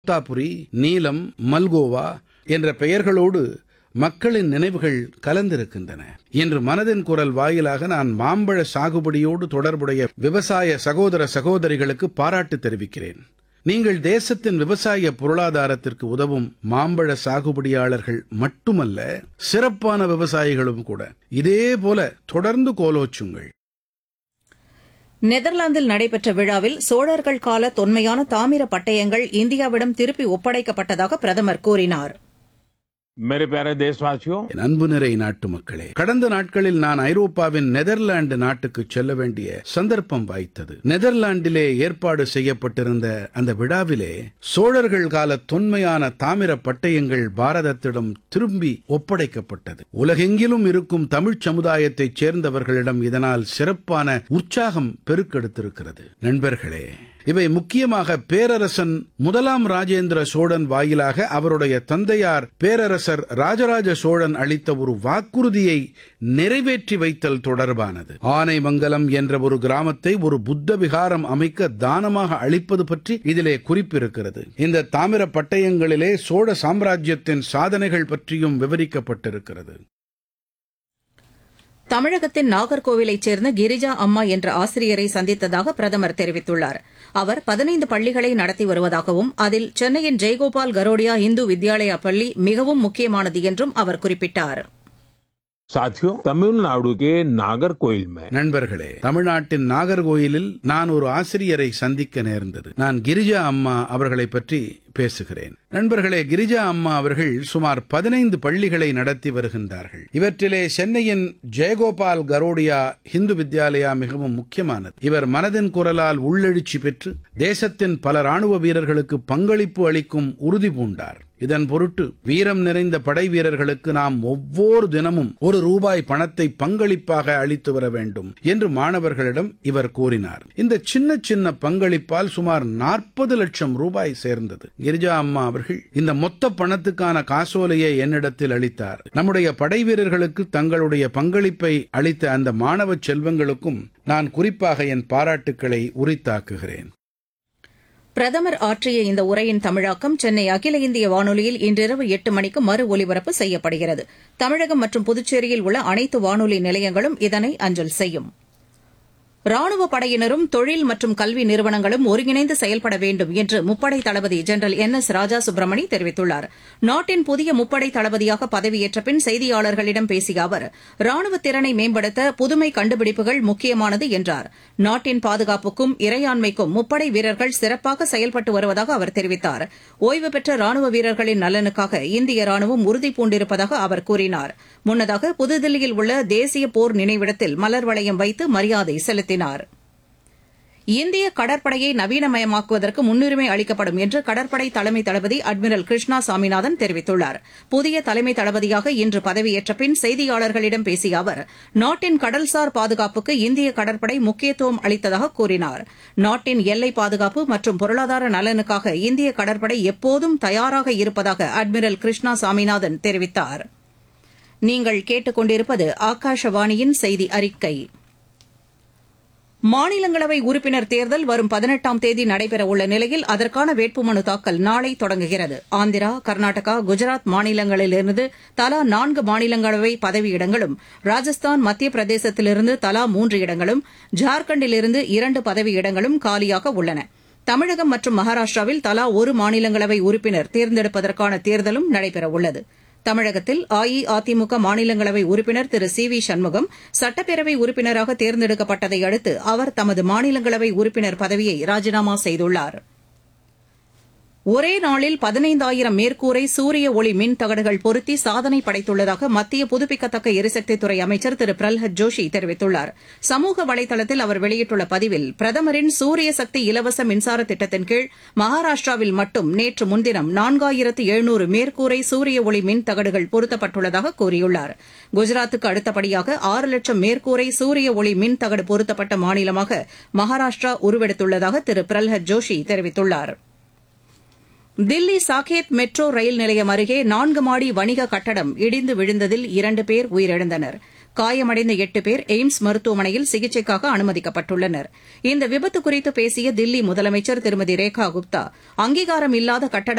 தோத்தாபுரி நீலம் மல்கோவா என்ற பெயர்களோடு மக்களின் நினைவுகள் கலந்திருக்கின்றன இன்று மனதின் குரல் வாயிலாக நான் மாம்பழ சாகுபடியோடு தொடர்புடைய விவசாய சகோதர சகோதரிகளுக்கு பாராட்டு தெரிவிக்கிறேன் நீங்கள் தேசத்தின் விவசாய பொருளாதாரத்திற்கு உதவும் மாம்பழ சாகுபடியாளர்கள் மட்டுமல்ல சிறப்பான விவசாயிகளும் கூட இதே போல தொடர்ந்து கோலோச்சுங்கள் நெதர்லாந்தில் நடைபெற்ற விழாவில் சோழர்கள் கால தொன்மையான தாமிர பட்டயங்கள் இந்தியாவிடம் திருப்பி ஒப்படைக்கப்பட்டதாக பிரதமர் கூறினார் मेरे प्यारे देशवासियों என் அன்பு நிறை நாட்டு மக்களே கடந்த நாட்களில் நான் ஐரோப்பாவின் நெதர்லாந்து நாட்டுக்கு செல்ல வேண்டிய சந்தர்ப்பம் வாய்த்தது நெதர்லாந்திலே ஏற்பாடு செய்யப்பட்டிருந்த அந்த விழாவிலே சோழர்கள் கால தொன்மையான தாமிர பட்டயங்கள் பாரதத்திடம் திரும்பி ஒப்படைக்கப்பட்டது உலகெங்கிலும் இருக்கும் தமிழ்ச் சமுதாயத்தைச் சேர்ந்தவர்களிடம் இதனால் சிறப்பான உற்சாகம் பெருக்கெடுத்திருக்கிறது நண்பர்களே இவை முக்கியமாக பேரரசன் முதலாம் ராஜேந்திர சோழன் வாயிலாக அவருடைய தந்தையார் பேரரசர் ராஜராஜ சோழன் அளித்த ஒரு வாக்குறுதியை நிறைவேற்றி வைத்தல் தொடர்பானது ஆனைமங்கலம் என்ற ஒரு கிராமத்தை ஒரு புத்த விகாரம் அமைக்க தானமாக அளிப்பது பற்றி இதிலே குறிப்பிருக்கிறது இந்த தாமிர பட்டயங்களிலே சோழ சாம்ராஜ்யத்தின் சாதனைகள் பற்றியும் விவரிக்கப்பட்டிருக்கிறது தமிழகத்தின் நாகர்கோவிலைச் சேர்ந்த கிரிஜா அம்மா என்ற ஆசிரியரை சந்தித்ததாக பிரதமர் தெரிவித்துள்ளார் அவர் பதினைந்து பள்ளிகளை நடத்தி வருவதாகவும் அதில் சென்னையின் ஜெயகோபால் கரோடியா இந்து வித்யாலயா பள்ளி மிகவும் முக்கியமானது என்றும் அவர் குறிப்பிட்டார் साथियों तमिलनाडु के नागरकोइल में நண்பர்களே தமிழ்நாட்டின் நாகர்கோயிலில் நான் ஒரு ஆசிரியரை சந்திக்க நேர்ந்தது நான் கிரிஜா அம்மா அவர்களை பற்றி பேசுகிறேன் நண்பர்களே கிரிஜா அம்மா அவர்கள் சுமார் பதினைந்து பள்ளிகளை நடத்தி வருகின்றார்கள் இவற்றிலே சென்னையின் ஜெயகோபால் கரோடியா இந்து வித்யாலயா மிகவும் முக்கியமானது இவர் மனதின் குரலால் உள்ளெழுச்சி பெற்று தேசத்தின் பல ராணுவ வீரர்களுக்கு பங்களிப்பு அளிக்கும் உறுதி பூண்டார் இதன் பொருட்டு வீரம் நிறைந்த படை வீரர்களுக்கு நாம் ஒவ்வொரு தினமும் ஒரு ரூபாய் பணத்தை பங்களிப்பாக அளித்து வர வேண்டும் என்று மாணவர்களிடம் இவர் கூறினார் இந்த சின்ன சின்ன பங்களிப்பால் சுமார் நாற்பது லட்சம் ரூபாய் சேர்ந்தது கிரிஜா அம்மா அவர்கள் இந்த மொத்த பணத்துக்கான காசோலையை என்னிடத்தில் அளித்தார் நம்முடைய படை வீரர்களுக்கு தங்களுடைய பங்களிப்பை அளித்த அந்த மாணவ செல்வங்களுக்கும் நான் குறிப்பாக என் பாராட்டுக்களை உரித்தாக்குகிறேன் பிரதமர் ஆற்றிய இந்த உரையின் தமிழாக்கம் சென்னை அகில இந்திய வானொலியில் இன்றிரவு எட்டு மணிக்கு மறு ஒலிபரப்பு செய்யப்படுகிறது தமிழகம் மற்றும் புதுச்சேரியில் உள்ள அனைத்து வானொலி நிலையங்களும் இதனை அஞ்சல் செய்யும் ராணுவ படையினரும் தொழில் மற்றும் கல்வி நிறுவனங்களும் ஒருங்கிணைந்து செயல்பட வேண்டும் என்று முப்படை தளபதி general N S Raja Subramani தெரிவித்துள்ளார் நாட்டின் புதிய முப்படை தளபதியாக பதவியேற்ற பின் செய்தியாளர்களிடம் பேசிய அவர் ராணுவ திறனை மேம்படுத்த புதுமை கண்டுபிடிப்புகள் முக்கியமானது என்றார் நாட்டின் பாதுகாப்புக்கும் இறையாண்மைக்கும் முப்படை வீரர்கள் சிறப்பாக செயல்பட்டு வருவதாக அவர் தெரிவித்தார் ஓய்வு பெற்ற ராணுவ வீரர்களின் நலனுக்காக இந்திய ராணுவம் உறுதிபூண்டிருப்பதாக அவர் கூறினார் முன்னதாக புதுதில்லியில் உள்ள தேசிய போர் நினைவிடத்தில் மலர் வளையம் வைத்து மரியாதை செலுத்தினார் இந்திய கடற்படையை நவீனமயமாக்குவதற்கு முன்னுரிமை அளிக்கப்படும் என்று கடற்படை தலைமை தளபதி அட்மிரல் கிருஷ்ணா சாமிநாதன் தெரிவித்துள்ளார் புதிய தலைமை தளபதியாக இன்று பதவியேற்ற பின் செய்தியாளர்களிடம் பேசிய அவர் நாட்டின் கடல்சார் பாதுகாப்புக்கு இந்திய கடற்படை முக்கியத்துவம் அளித்ததாக கூறினார் நாட்டின் எல்லை பாதுகாப்பு மற்றும் பொருளாதார நலனுக்காக இந்திய கடற்படை எப்போதும் தயாராக இருப்பதாக அட்மிரல் கிருஷ்ணா சாமிநாதன் தெரிவித்தார் நீங்கள் கேட்டுக் கொண்டிருப்பது ஆகாஷவாணியின் செய்தி அறிக்கை மாநிலங்களவை உறுப்பினர் தேர்தல் வரும் பதினெட்டாம் தேதி நடைபெறவுள்ள நிலையில் அதற்கான வேட்புமனு தாக்கல் நாளை தொடங்குகிறது ஆந்திரா கர்நாடகா குஜராத் மாநிலங்களிலிருந்து தலா நான்கு மாநிலங்களவை பதவியிடங்களும் ராஜஸ்தான் மத்திய பிரதேசத்திலிருந்து தலா மூன்று இடங்களும் ஜார்க்கண்டிலிருந்து இரண்டு பதவியிடங்களும் காலியாக உள்ளன தமிழகம் மற்றும் மகாராஷ்டிராவில் தலா ஒரு மாநிலங்களவை உறுப்பினர் தேர்ந்தெடுப்பதற்கான தேர்தலும் நடைபெறவுள்ளது தமிழகத்தில் அஇஅதிமுக மாநிலங்களவை உறுப்பினர் திரு சி வி சண்முகம் சட்டப்பேரவை உறுப்பினராக தேர்ந்தெடுக்கப்பட்டதை அடுத்து அவர் தமது மாநிலங்களவை உறுப்பினர் பதவியை ராஜினாமா செய்துள்ளார் ஒரே நாளில் பதினைந்தாயிரம் மேற்கூரை சூரிய ஒளி மின் தகடுகள் பொருத்தி சாதனை படைத்துள்ளதாக மத்திய புதுப்பிக்கத்தக்க எரிசக்தித்துறை அமைச்சர் திரு பிரல்ஹத் ஜோஷி தெரிவித்துள்ளார் சமூக வலைதளத்தில் அவர் வெளியிட்டுள்ள பதிவில் பிரதமரின் சூரிய சக்தி இலவச மின்சார திட்டத்தின் கீழ் மகாராஷ்டிராவில் மட்டும் நேற்று முன்தினம் நான்காயிரத்து எழுநூறு மேற்கூரை சூரிய ஒளி மின் தகடுகள் பொருத்தப்பட்டுள்ளதாக கூறியுள்ளார் குஜராத்துக்கு அடுத்தபடியாக ஆறு லட்சம் மேற்கூரை சூரிய ஒளி மின் தகடு பொருத்தப்பட்ட மாநிலமாக மகாராஷ்டிரா உருவெடுத்துள்ளதாக திரு பிரல்ஹத் ஜோஷி தெரிவித்துள்ளாா் தில்லி சாகேத் மெட்ரோ ரயில் நிலையம் அருகே நான்கு மாடி வணிக கட்டடம் இடிந்து விழுந்ததில் இரண்டு பேர் உயிரிழந்தனர் காயமடைந்த எட்டு பேர் எய்ம்ஸ் மருத்துவமனையில் சிகிச்சைக்காக அனுமதிக்கப்பட்டுள்ளனர் இந்த விபத்து குறித்து பேசிய தில்லி முதலமைச்சர் திருமதி ரேகா குப்தா அங்கீகாரம் இல்லாத கட்டட